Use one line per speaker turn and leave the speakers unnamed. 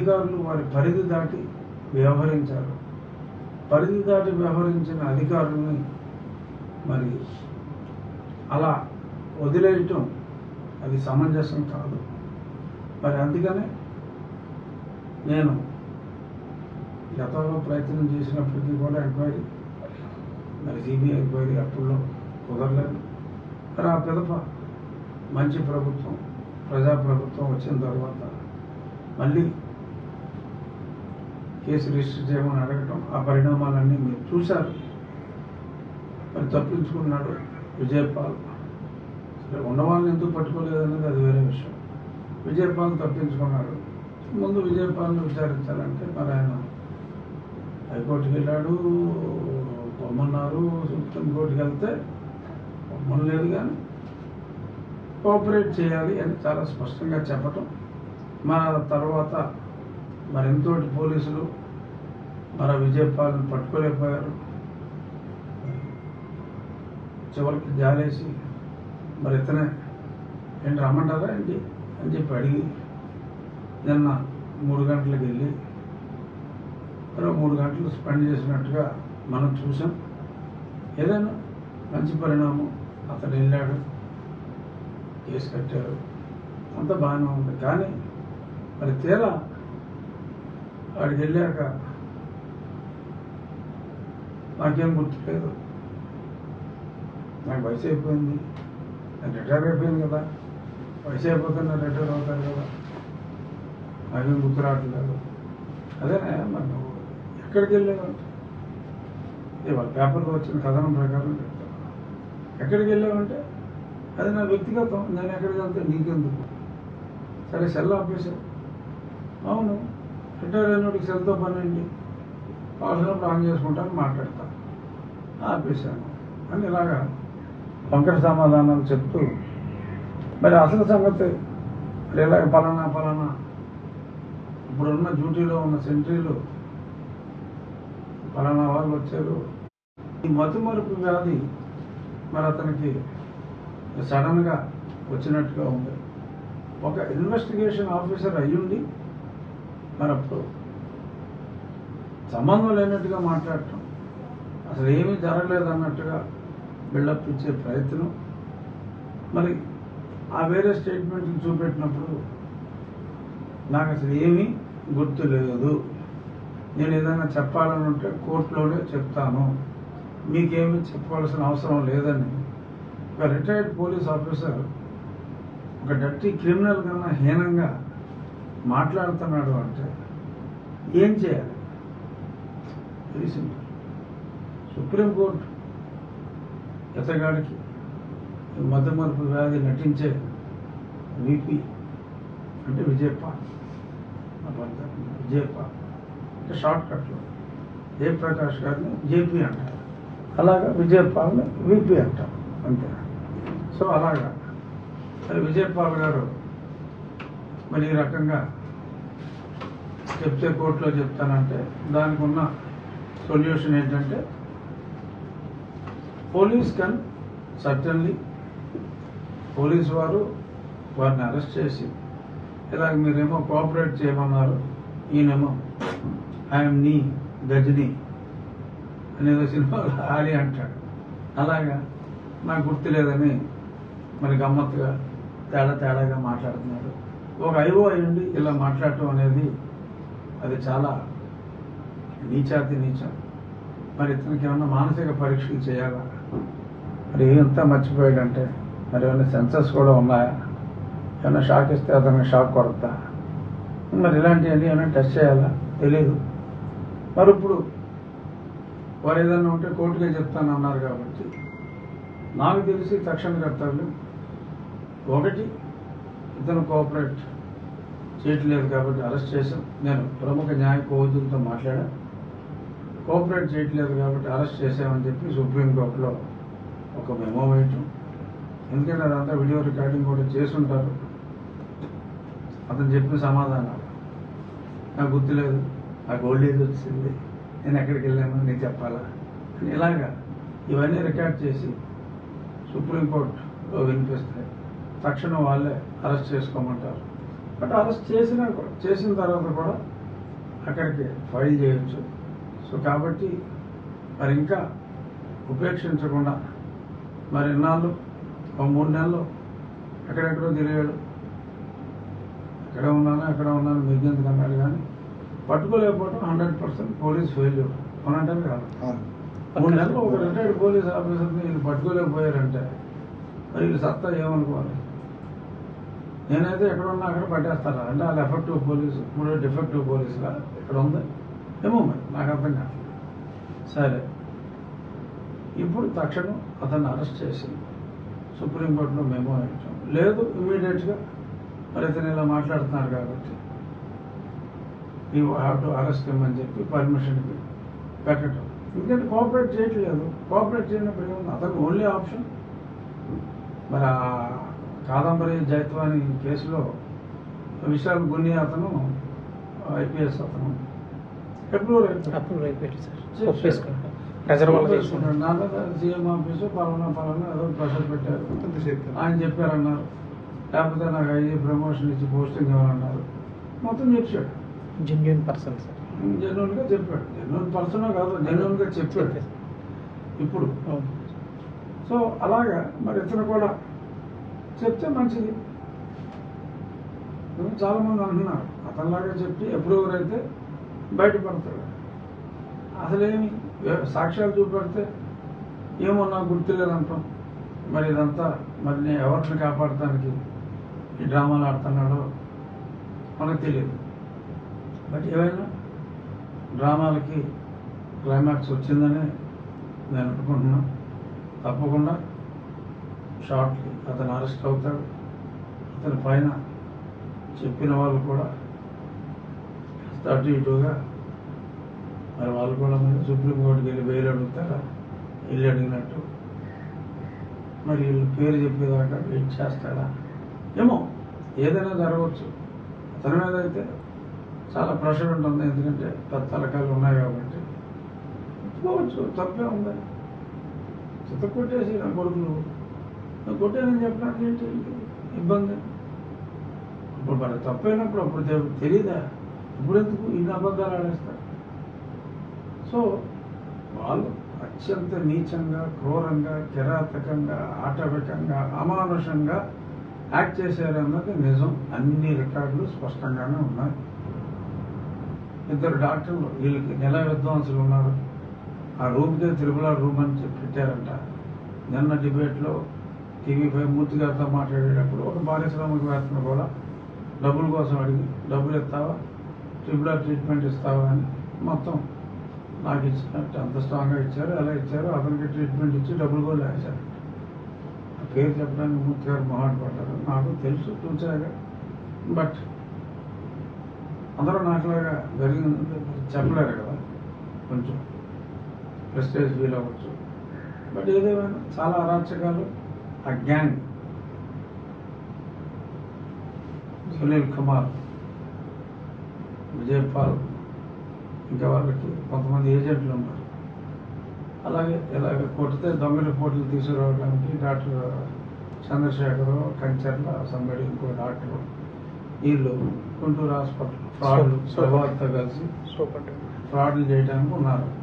అధికారులు వారి పరిధి దాటి వ్యవహరించారు పరిధి దాటి వ్యవహరించిన అధికారుల్ని మరి అలా వదిలేయటం అది సమంజసం కాదు మరి అందుకనే నేను గతంలో ప్రయత్నం చేసినప్పటికీ కూడా ఎంక్వైరీ మరి సిబిఐ ఎంక్వైరీ అప్పుల్లో కుదరలేదు మరి ఆ పిదప మంచి ప్రభుత్వం ప్రజా ప్రభుత్వం వచ్చిన తర్వాత మళ్ళీ కేసు రిజిస్టర్ చేయమని అడగటం ఆ పరిణామాలన్నీ మీరు చూశారు మరి తప్పించుకున్నాడు విజయపాల్ సరే ఉన్నవాళ్ళని ఎందుకు పట్టుకోలేదు అనేది అది వేరే విషయం విజయపాల్ తప్పించుకున్నాడు ముందు విజయపాల్ని విచారించాలంటే మరి ఆయన హైకోర్టుకి వెళ్ళాడు పొమ్మన్నారు సుప్రీంకోర్టుకి వెళ్తే పొమ్మని లేదు కానీ కోఆపరేట్ చేయాలి అని చాలా స్పష్టంగా చెప్పటం మన తర్వాత మరి ఎంతోటి పోలీసులు మన విజయపాలను పట్టుకోలేకపోయారు చివరికి జాలేసి మరి ఇతనే ఏంటి రమ్మంటారా ఏంటి అని చెప్పి అడిగి నిన్న మూడు గంటలకు వెళ్ళి మరో మూడు గంటలు స్పెండ్ చేసినట్టుగా మనం చూసాం ఏదైనా మంచి పరిణామం అతను వెళ్ళాడు కేసు కట్టారు అంతా బాగానే ఉంది కానీ మరి తీరా వాడికి వెళ్ళాక నాకేం గుర్తులేదు నాకు వయసు అయిపోయింది నేను రిటైర్ అయిపోయింది కదా వయసు అయిపోతే నేను రిటైర్ అవుతాను కదా నాకేం గుర్తు రావట్లేదు అదేనా మరి నువ్వు ఎక్కడికి వెళ్ళావంటే ఇవాళ పేపర్లో వచ్చిన కథనం ప్రకారం చెప్తాను ఎక్కడికి వెళ్ళావంటే అది నా వ్యక్తిగతం నేను ఎక్కడికి వెళ్తే నీకెందుకు సరే సెల్ ఆపేశావు అవును రిటైర్ అయినోడికి సెల్తో పని ఏంటి కావాల్సినప్పుడు ఆన్ చేసుకుంటాను మాట్లాడతా ఆపేశాను అని ఇలాగా వంకర సమాధానాలు చెప్తూ మరి అసలు సంగతి మరి ఇలాగ పలానా పలానా ఇప్పుడున్న డ్యూటీలో ఉన్న సెంట్రీలు పలానా వాళ్ళు వచ్చారు ఈ మతుమరుపు వ్యాధి మరి అతనికి సడన్గా వచ్చినట్టుగా ఉంది ఒక ఇన్వెస్టిగేషన్ ఆఫీసర్ అయ్యుండి మరి అప్పుడు సంబంధం లేనట్టుగా మాట్లాడటం అసలు ఏమీ జరగలేదు అన్నట్టుగా బిల్డప్ ఇచ్చే ప్రయత్నం మరి ఆ వేరే స్టేట్మెంట్లు చూపెట్టినప్పుడు నాకు అసలు ఏమీ గుర్తు లేదు నేను ఏదైనా చెప్పాలని ఉంటే కోర్టులోనే చెప్తాను మీకేమీ చెప్పవలసిన అవసరం లేదని ఒక రిటైర్డ్ పోలీస్ ఆఫీసర్ ఒక డర్టీ క్రిమినల్ కన్నా హీనంగా మాట్లాడుతున్నాడు అంటే ఏం చేయాలి వెరీ సింపుల్ సుప్రీంకోర్టు ఎతగాడికి ఈ మధ్యమరుపు వ్యాధి నటించే విపి అంటే విజయపాల్ అబద్ధం విజయపాల్ అంటే షార్ట్ కట్లో జయప్రకాష్ గారిని జేపీ అంటారు అలాగా విజయపాల్ని విపి అంటారు అంతే సో అలాగా మరి విజయపాల్ గారు మరి ఈ రకంగా చెప్తే కోర్టులో చెప్తానంటే దానికి ఉన్న సొల్యూషన్ ఏంటంటే పోలీస్ కన్ సర్టన్లీ పోలీస్ వారు వారిని అరెస్ట్ చేసి ఇలాగ మీరేమో కోఆపరేట్ చేయమన్నారు ఈయనేమో ఐఎమ్ నీ గజని అనేదో సినిమాలో ఆలి అంటాడు అలాగా నాకు గుర్తులేదని మరి గమ్మత్తుగా తేడా తేడాగా మాట్లాడుతున్నాడు ఒక ఐఓ అయ్యండి ఇలా మాట్లాడటం అనేది అది చాలా నీచాతి నీచం మరి ఇతనికి ఏమన్నా మానసిక పరీక్షలు చేయాలా మరి ఎంత మర్చిపోయాడంటే మరి ఏమైనా సెన్సస్ కూడా ఉన్నాయా ఏమైనా షాక్ ఇస్తే అతనికి షాక్ కొడతా మరి ఇలాంటివన్నీ ఏమైనా టెస్ట్ చేయాలా తెలీదు మరి ఇప్పుడు వారు ఏదైనా ఉంటే కోర్టుకే చెప్తానన్నారు కాబట్టి నాకు తెలిసి తక్షణ కర్తవ్యం ఒకటి ఇతను కోఆపరేట్ చేయట్లేదు కాబట్టి అరెస్ట్ చేశాం నేను ప్రముఖ న్యాయ కోవిదులతో మాట్లాడా కోఆపరేట్ చేయట్లేదు కాబట్టి అరెస్ట్ చేశామని చెప్పి సుప్రీంకోర్టులో ఒక మెమో వేయటం ఎందుకంటే అదంతా వీడియో రికార్డింగ్ కూడా చేసుంటారు అతను చెప్పిన సమాధానాలు నాకు గుర్తులేదు నాకు ఓల్డ్ ఏజ్ వచ్చింది నేను ఎక్కడికి వెళ్ళాను నేను చెప్పాలా అని ఇలాగా ఇవన్నీ రికార్డ్ చేసి సుప్రీంకోర్టులో వినిపిస్తాయి తక్షణం వాళ్ళే అరెస్ట్ చేసుకోమంటారు బట్ అరెస్ట్ చేసిన చేసిన తర్వాత కూడా అక్కడికి ఫైల్ చేయొచ్చు సో కాబట్టి మరి ఇంకా ఉపేక్షించకుండా మరి ఇన్నాళ్ళు ఒక మూడు నెలలు ఎక్కడెక్కడో తిరిగాడు ఎక్కడ ఉన్నాను ఎక్కడ ఉన్నాను మీకు అన్నాడు కానీ పట్టుకోలేకపోవడం హండ్రెడ్ పర్సెంట్ పోలీస్ ఫెయిల్యూర్ అవునంటే కాదు
అవును
మూడు నెలలు ఒక రిటైర్డ్ పోలీస్ ఆఫీసర్ని వీళ్ళు పట్టుకోలేకపోయారంటే మరి వీళ్ళు సత్తా ఏమనుకోవాలి నేనైతే ఎక్కడ ఉన్నా అక్కడ పట్టేస్తారా అంటే వాళ్ళు ఎఫెక్టివ్ పోలీసు మూడు డిఫెక్టివ్ పోలీసులా ఇక్కడ ఉంది ఏమో మరి నాకు అర్థం కాదు సరే ఇప్పుడు తక్షణం అతన్ని అరెస్ట్ చేసి సుప్రీంకోర్టులో మెమో ఇచ్చాం లేదు ఇమీడియట్గా మరి ఇతను ఇలా మాట్లాడుతున్నారు కాబట్టి యూ హ్యావ్ టు అరెస్ట్ అని చెప్పి పర్మిషన్కి పెట్టడం ఎందుకంటే కోఆపరేట్ చేయట్లేదు కోఆపరేట్ చేయనప్పుడు ఏముంది అతను ఓన్లీ ఆప్షన్ మరి ఆ కాదంబరి జైత్వాని కేసులో విశాల్ గున్ని అతను ఐపీఎస్ అతను ఎప్పుడు
అప్పుడు అయిపోయింది సార్
చేశారు.
ఒప్పేసుకుంటాం ప్రెజర్ వల్ల చేసుకుంటాం
నా మీద సీఎం ఆఫీసు పలానా పలానా ఏదో ప్రెషర్ పెట్టారు
ఎంతసేపు
ఆయన చెప్పారన్నారు లేకపోతే నాకు అయ్యి ప్రమోషన్ ఇచ్చి పోస్టింగ్ ఇవ్వాలన్నారు మొత్తం చెప్పాడు
జెన్యున్ పర్సన్ సార్
జెన్యున్ గా చెప్పాడు జెన్యున్ పర్సన్ కాదు జెన్యున్ గా చెప్పాడు ఇప్పుడు
అవును.
సో అలాగా మరి ఇతను కూడా చెప్తే మంచిది ఇప్పుడు చాలా మంది అంటున్నారు అతనిలాగా చెప్పి ఎప్పుడెవరు అయితే బయటపడతాడు అసలేమి ఏ- సాక్ష్యాలు చూపెడితే ఏమో నాకు గుర్తులేదంటాం మరి ఇదంతా మరి నేను ఎవరిని కాపాడటానికి ఈ డ్రామాలు ఆడుతున్నాడో మనకు తెలియదు బట్ ఏమైనా డ్రామాలకి క్లైమాక్స్ వచ్చిందని నేను అనుకుంటున్నాను తప్పకుండా షార్ట్లీ అతను అరెస్ట్ అవుతాడు అతని పైన చెప్పిన వాళ్ళు కూడా అటు ఇటుగా మరి వాళ్ళు కూడా మరి సుప్రీంకోర్టుకి వెళ్ళి బెయిల్ అడుగుతారా వెళ్ళి అడిగినట్టు మరి వీళ్ళు పేరు చెప్పేదాకా వెయిట్ చేస్తాడా ఏమో ఏదైనా జరగవచ్చు అతని మీద అయితే చాలా ప్రెషర్ ఉంటుంది ఎందుకంటే పెద్ద తలకాయలు ఉన్నాయి కాబట్టి ఒప్పుకోవచ్చు తప్పే ఉంది చిత్త కొట్టేసి నా కొడుకులు నువ్వు కొట్టేనని చెప్పడానికి ఏంటి ఇబ్బంది ఇప్పుడు మరి తప్పైనప్పుడు అప్పుడు తె- తెలీదా ఇప్పుడు ఎందుకు ఇన్ని అబద్ధాలు ఆడేస్తారు సో వాళ్ళు అత్యంత నీచంగా క్రూరంగా కిరాతకంగా ఆటవికంగా అమానుషంగా యాక్ట్ చేశారన్నది నిజం అన్ని రికార్డులు స్పష్టంగానే ఉన్నాయి ఇద్దరు డాక్టర్లు వీళ్ళకి నెల విద్వాంసులు ఉన్నారు ఆ రూమ్కే త్రిపుల రూమ్ అని చెప్పి పెట్టారంట నిన్న డిబేట్లో టీవీ ఫైవ్ మూర్తి గారితో మాట్లాడేటప్పుడు ఒక పారిశ్రామికవేత్తను కూడా డబ్బుల కోసం అడిగి డబ్బులు ఇస్తావా ట్రిపుల్ ట్రీట్మెంట్ ఇస్తావా అని మొత్తం నాకు ఇచ్చినట్టు అంత స్ట్రాంగ్గా ఇచ్చారు ఎలా ఇచ్చారు అతనికి ట్రీట్మెంట్ ఇచ్చి డబ్బులు కూడా వేశారు ఆ పేరు చెప్పడానికి మూర్తి గారు మొహాట పడ్డారు నాకు తెలుసు చూసాగా బట్ అందరూ నాకులాగా జరిగింది చెప్పలేరు కదా కొంచెం ప్రెస్టేజ్ ఫీల్ అవ్వచ్చు బట్ ఏదేమైనా చాలా అరాచకాలు ఆ గ్యాంగ్ సునీల్ కుమార్ విజయపాల్ ఇంకా వాళ్ళకి కొంతమంది ఏజెంట్లు ఉన్నారు అలాగే ఇలాగ కొట్టితే దొంగ రిపోర్ట్లు తీసుకురావడానికి డాక్టర్ చంద్రశేఖర్ కంచర్ల సంబడి ఇంకో డాక్టర్ వీళ్ళు గుంటూరు హాస్పిటల్ ఫ్రాడ్
సో- సో-
ప్రభావితో కలిసి
సూపర్
ఫ్రాడ్లు చేయడానికి ఉన్నారు